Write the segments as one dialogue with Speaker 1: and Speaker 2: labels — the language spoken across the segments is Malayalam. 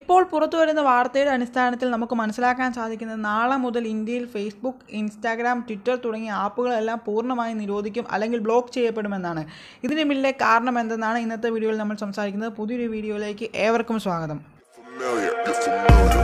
Speaker 1: ഇപ്പോൾ പുറത്തു വരുന്ന വാർത്തയുടെ അടിസ്ഥാനത്തിൽ നമുക്ക് മനസ്സിലാക്കാൻ സാധിക്കുന്നത് നാളെ മുതൽ ഇന്ത്യയിൽ ഫേസ്ബുക്ക് ഇൻസ്റ്റാഗ്രാം ട്വിറ്റർ തുടങ്ങിയ ആപ്പുകളെല്ലാം പൂർണ്ണമായും നിരോധിക്കും അല്ലെങ്കിൽ ബ്ലോക്ക് ചെയ്യപ്പെടുമെന്നാണ് ഇതിന് പിന്നിലെ കാരണം എന്തെന്നാണ് ഇന്നത്തെ വീഡിയോയിൽ നമ്മൾ സംസാരിക്കുന്നത് പുതിയൊരു വീഡിയോയിലേക്ക് ഏവർക്കും സ്വാഗതം
Speaker 2: familiar, you're familiar.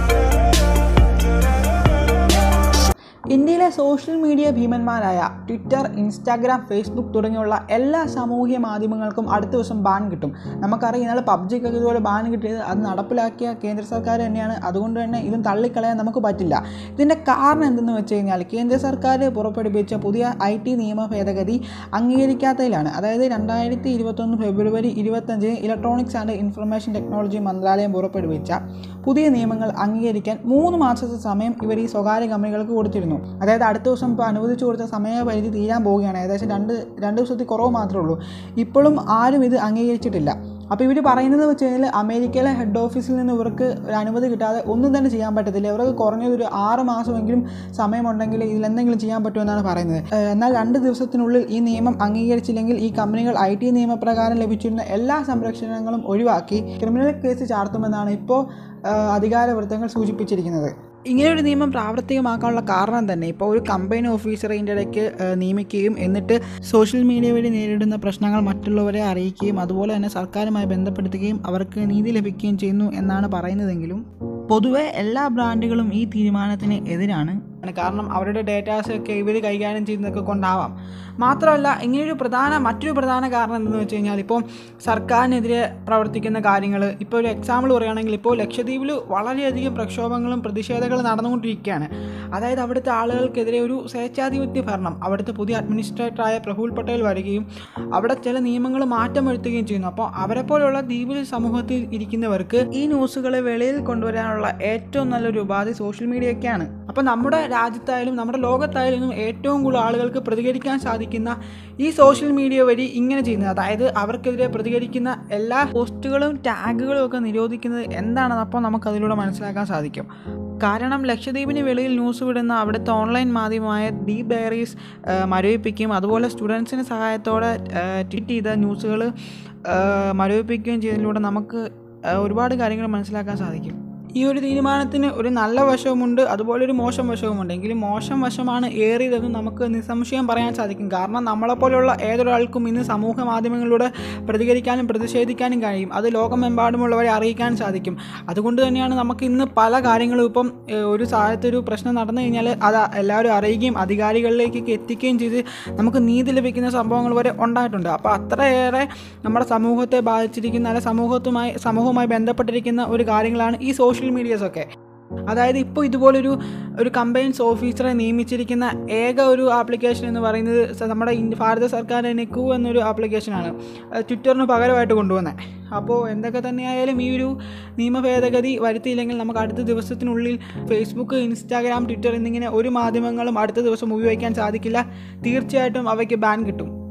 Speaker 1: ഇന്ത്യയിലെ സോഷ്യൽ മീഡിയ ഭീമന്മാരായ ട്വിറ്റർ ഇൻസ്റ്റാഗ്രാം ഫേസ്ബുക്ക് തുടങ്ങിയുള്ള എല്ലാ സാമൂഹ്യ മാധ്യമങ്ങൾക്കും അടുത്ത ദിവസം ബാൻ കിട്ടും നമുക്കറിയാം ഇന്നലെ പബ്ജിക്കൊക്കെ ഇതുപോലെ ബാൻ കിട്ടിയത് അത് നടപ്പിലാക്കിയ കേന്ദ്ര സർക്കാർ തന്നെയാണ് അതുകൊണ്ട് തന്നെ ഇതും തള്ളിക്കളയാൻ നമുക്ക് പറ്റില്ല ഇതിൻ്റെ കാരണം എന്തെന്ന് വെച്ച് കഴിഞ്ഞാൽ കേന്ദ്ര സർക്കാർ പുറപ്പെടുവിച്ച പുതിയ ഐ ടി നിയമ ഭേദഗതി അംഗീകരിക്കാത്തതിലാണ് അതായത് രണ്ടായിരത്തി ഇരുപത്തൊന്ന് ഫെബ്രുവരി ഇരുപത്തഞ്ചിന് ഇലക്ട്രോണിക്സ് ആൻഡ് ഇൻഫർമേഷൻ ടെക്നോളജി മന്ത്രാലയം പുറപ്പെടുവിച്ച പുതിയ നിയമങ്ങൾ അംഗീകരിക്കാൻ മൂന്ന് മാസത്തെ സമയം ഇവർ ഈ സ്വകാര്യ കമ്പനികൾക്ക് കൊടുത്തിരുന്നു അതായത് അടുത്ത ദിവസം ഇപ്പോൾ അനുവദിച്ചു കൊടുത്ത സമയപരിധി തീരാൻ പോവുകയാണ് ഏകദേശം രണ്ട് രണ്ട് ദിവസത്തിൽ കുറവ് മാത്രമേ ഉള്ളൂ ഇപ്പോഴും ആരും ഇത് അംഗീകരിച്ചിട്ടില്ല അപ്പോൾ ഇവർ പറയുന്നത് വെച്ച് കഴിഞ്ഞാൽ അമേരിക്കയിലെ ഹെഡ് ഓഫീസിൽ നിന്ന് ഇവർക്ക് ഒരു അനുമതി കിട്ടാതെ ഒന്നും തന്നെ ചെയ്യാൻ പറ്റത്തില്ല ഇവർക്ക് കുറഞ്ഞത് ഒരു ആറ് മാസമെങ്കിലും സമയമുണ്ടെങ്കിൽ ഇതിലെന്തെങ്കിലും ചെയ്യാൻ പറ്റുമെന്നാണ് പറയുന്നത് ഏഹ് എന്നാൽ രണ്ട് ദിവസത്തിനുള്ളിൽ ഈ നിയമം അംഗീകരിച്ചില്ലെങ്കിൽ ഈ കമ്പനികൾ ഐ ടി നിയമപ്രകാരം ലഭിച്ചിരുന്ന എല്ലാ സംരക്ഷണങ്ങളും ഒഴിവാക്കി ക്രിമിനൽ കേസ് ചാർത്തുമെന്നാണ് ഇപ്പോൾ അധികാര വൃത്തങ്ങൾ സൂചിപ്പിച്ചിരിക്കുന്നത് ഇങ്ങനെയൊരു നിയമം പ്രാവർത്തികമാക്കാനുള്ള കാരണം തന്നെ ഇപ്പോൾ ഒരു കമ്പനി ഓഫീസറെ ഇതിൻ്റെ ഇടയ്ക്ക് ഏഹ്, നിയമിക്കുകയും എന്നിട്ട് സോഷ്യൽ മീഡിയ വഴി നേരിടുന്ന പ്രശ്നങ്ങൾ മറ്റുള്ളവരെ അറിയിക്കുകയും അതുപോലെ തന്നെ സർക്കാരുമായി ബന്ധപ്പെടുത്തുകയും അവർക്ക് നീതി ലഭിക്കുകയും ചെയ്യുന്നു എന്നാണ് പറയുന്നതെങ്കിലും പൊതുവെ എല്ലാ ബ്രാൻഡുകളും ഈ തീരുമാനത്തിന് എതിരാണ് കാരണം അവരുടെ ഡേറ്റാസ് ഒക്കെ ഇവർ കൈകാര്യം ചെയ്യുന്നതൊക്കെ കൊണ്ടാവാം മാത്രമല്ല ഇങ്ങനെയൊരു പ്രധാന മറ്റൊരു പ്രധാന കാരണം എന്തെന്ന് വെച്ച് കഴിഞ്ഞാൽ ഇപ്പോൾ സർക്കാരിനെതിരെ പ്രവർത്തിക്കുന്ന കാര്യങ്ങൾ ഇപ്പോൾ ഒരു എക്സാമ്പിൾ പറയുകയാണെങ്കിൽ ഇപ്പോൾ ലക്ഷദ്വീപിൽ വളരെയധികം പ്രക്ഷോഭങ്ങളും പ്രതിഷേധങ്ങളും നടന്നുകൊണ്ടിരിക്കുകയാണ് അതായത് അവിടുത്തെ ആളുകൾക്കെതിരെ ഒരു സ്വേച്ഛാധിപത്യ ഭരണം അവിടുത്തെ പുതിയ അഡ്മിനിസ്ട്രേറ്ററായ പ്രഫുൽ പട്ടേൽ വരികയും അവിടെ ചില നിയമങ്ങൾ മാറ്റം വരുത്തുകയും ചെയ്യുന്നു അപ്പോൾ അവരെ പോലെയുള്ള ദ്വീപിൽ സമൂഹത്തിൽ ഇരിക്കുന്നവർക്ക് ഈ ന്യൂസുകളെ വെളിയിൽ കൊണ്ടുവരാനുള്ള ഏറ്റവും നല്ലൊരു ഉപാധി സോഷ്യൽ മീഡിയയൊക്കെയാണ് അപ്പോൾ നമ്മുടെ രാജ്യത്തായാലും നമ്മുടെ ലോകത്തായാലും ഏറ്റവും കൂടുതൽ ആളുകൾക്ക് പ്രതികരിക്കാൻ സാധിക്കുന്ന ഈ സോഷ്യൽ മീഡിയ വഴി ഇങ്ങനെ ചെയ്യുന്നത് അതായത് അവർക്കെതിരെ പ്രതികരിക്കുന്ന എല്ലാ പോസ്റ്റുകളും ടാഗുകളും ഒക്കെ നിരോധിക്കുന്നത് എന്താണെന്ന് അപ്പോൾ നമുക്ക് അതിലൂടെ മനസ്സിലാക്കാൻ സാധിക്കും കാരണം ലക്ഷദ്വീപിന് വെളിയിൽ ന്യൂസ് വിടുന്ന അവിടുത്തെ ഓൺലൈൻ മാധ്യമമായ ദീപ് ഡയറീസ് മരവിപ്പിക്കുകയും അതുപോലെ സ്റ്റുഡൻസിന് സഹായത്തോടെ ട്വീറ്റ് ചെയ്ത ന്യൂസുകൾ മരവിപ്പിക്കുകയും ചെയ്തതിലൂടെ നമുക്ക് ആ, ഒരുപാട് കാര്യങ്ങൾ മനസ്സിലാക്കാൻ സാധിക്കും ഈ ഒരു തീരുമാനത്തിന് ഒരു നല്ല വശവുമുണ്ട് അതുപോലെ ഒരു മോശം വശവുമുണ്ട് എങ്കിലും മോശം വശമാണ് ഏറിയതെന്ന് നമുക്ക് നിസ്സംശയം പറയാൻ സാധിക്കും കാരണം നമ്മളെപ്പോലെയുള്ള ഏതൊരാൾക്കും ഇന്ന് സമൂഹ മാധ്യമങ്ങളിലൂടെ പ്രതികരിക്കാനും പ്രതിഷേധിക്കാനും കഴിയും അത് ലോകമെമ്പാടുമുള്ളവരെ അറിയിക്കാൻ സാധിക്കും അതുകൊണ്ട് തന്നെയാണ് നമുക്ക് ഇന്ന് പല കാര്യങ്ങളും ഇപ്പം ഏഹ്, ഒരു സാഹചര്യത്തിൽ ഒരു പ്രശ്നം നടന്നു കഴിഞ്ഞാൽ അത് എല്ലാവരും അറിയുകയും അധികാരികളിലേക്കൊക്കെ എത്തിക്കുകയും ചെയ്ത് നമുക്ക് നീതി ലഭിക്കുന്ന സംഭവങ്ങൾ വരെ ഉണ്ടായിട്ടുണ്ട് അപ്പോൾ അത്രയേറെ നമ്മുടെ സമൂഹത്തെ ബാധിച്ചിരിക്കുന്ന അല്ലെ സമൂഹത്തുമായി സമൂഹവുമായി ബന്ധപ്പെട്ടിരിക്കുന്ന ഒരു കാര്യങ്ങളാണ് ഈ സോഷ്യൽ മീഡിയസൊക്കെ അതായത് ഇപ്പോൾ ഇതുപോലൊരു ഒരു കമ്പൈൻസ് ഓഫീസറെ നിയമിച്ചിരിക്കുന്ന ഏക ഒരു ആപ്ലിക്കേഷൻ എന്ന് പറയുന്നത് സ- നമ്മുടെ ഇന്ത്യ ഭാരത സർക്കാർ നെക്കു എന്നൊരു ആപ്ലിക്കേഷനാണ് അത് ട്വിറ്ററിന് പകരമായിട്ട് കൊണ്ടുവന്നത് അപ്പോൾ എന്തൊക്കെ തന്നെയായാലും ഈ ഒരു നിയമ ഭേദഗതി വരുത്തിയില്ലെങ്കിൽ നമുക്ക് അടുത്ത ദിവസത്തിനുള്ളിൽ ഫേസ്ബുക്ക് ഇൻസ്റ്റാഗ്രാം ട്വിറ്റർ എന്നിങ്ങനെ ഒരു മാധ്യമങ്ങളും അടുത്ത ദിവസം ഉപയോഗിക്കാൻ സാധിക്കില്ല തീർച്ചയായിട്ടും അവയ്ക്ക് ബാൻ കിട്ടും